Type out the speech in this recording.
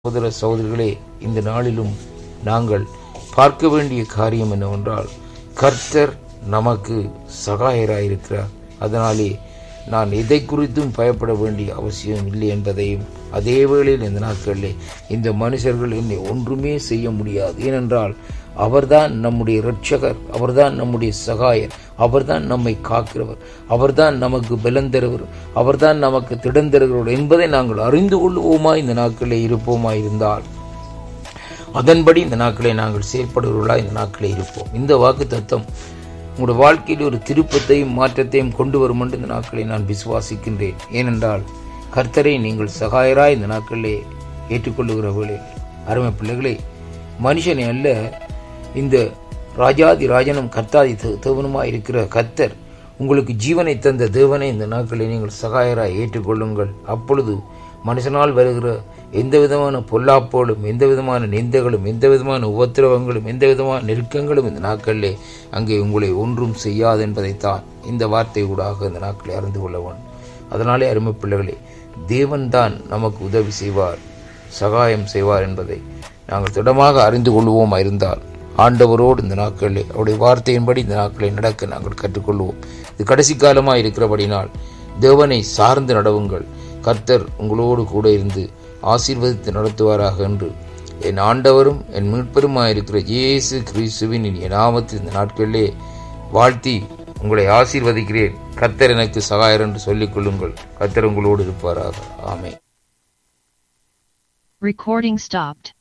சகோதர சகோதரிகளே இந்த நாளிலும் நாங்கள் பார்க்க வேண்டிய காரியம் என்னவென்றால் கர்த்தர் நமக்கு சகாயராயிருக்கிறார் அதனாலே நான் எதை குறித்தும் பயப்பட வேண்டிய அவசியம் இல்லை என்பதையும் அதே வேளையில் இந்த நாட்களிலே இந்த மனுஷர்கள் என்னை ஒன்றுமே செய்ய முடியாது ஏனென்றால் அவர்தான் நம்முடைய இரட்சகர் அவர்தான் நம்முடைய சகாயர் அவர்தான் நம்மை காக்கிறவர் அவர்தான் நமக்கு பலன் தருவர் அவர்தான் நமக்கு திடன் தருகிறவர் என்பதை நாங்கள் அறிந்து கொள்வோமா இந்த நாட்களிலே இருப்போமா இருந்தால் அதன்படி இந்த நாட்களை நாங்கள் செயல்படுகிறவர்களா இந்த நாட்களே இருப்போம் இந்த வாக்கு தத்துவம் உங்களுடைய வாழ்க்கையில் ஒரு திருப்பத்தையும் மாற்றத்தையும் கொண்டு வரும் என்று இந்த நாட்களை நான் விசுவாசிக்கின்றேன் ஏனென்றால் கர்த்தரை நீங்கள் சகாயராய் இந்த நாட்களிலே ஏற்றுக்கொள்ளுகிற வேளை அருமை பிள்ளைகளே மனுஷனை அல்ல இந்த ராஜாதி ராஜனும் கர்த்தாதி தேவனுமாய் இருக்கிற கர்த்தர் உங்களுக்கு ஜீவனை தந்த தேவனை இந்த நாட்களை நீங்கள் சகாயராய் ஏற்றுக்கொள்ளுங்கள் அப்பொழுது மனுஷனால் வருகிற எந்த விதமான பொல்லாப்போலும் எந்த விதமான நிந்தைகளும் எந்த விதமான உபத்திரவங்களும் எந்த விதமான நெருக்கங்களும் இந்த நாட்களிலே அங்கே உங்களை ஒன்றும் செய்யாது என்பதைத்தான் இந்த வார்த்தை ஊடாக இந்த நாட்களை அறிந்து கொள்ள வேண்டும் அதனாலே அருமை பிள்ளைகளே தேவன்தான் நமக்கு உதவி செய்வார் சகாயம் செய்வார் என்பதை நாங்கள் திடமாக அறிந்து கொள்வோமா இருந்தால் ஆண்டவரோடு இந்த நாட்களில் அவருடைய வார்த்தையின்படி இந்த நாட்களை நடக்க நாங்கள் கற்றுக்கொள்வோம் இது கடைசி காலமாக இருக்கிறபடினால் தேவனை சார்ந்து நடவுங்கள் கர்த்தர் உங்களோடு கூட இருந்து ஆசீர்வதித்து நடத்துவாராக என்று என் ஆண்டவரும் என் மீட்பெருமாயிருக்கிற இயேசு கிறிஸ்துவின் என் நாமத்தில் இந்த நாட்களிலே வாழ்த்தி உங்களை ஆசீர்வதிக்கிறேன் கர்த்தர் எனக்கு சகாயர் என்று சொல்லிக் கொள்ளுங்கள் கர்த்தர் உங்களோடு இருப்பாராக ஆமே Recording stopped.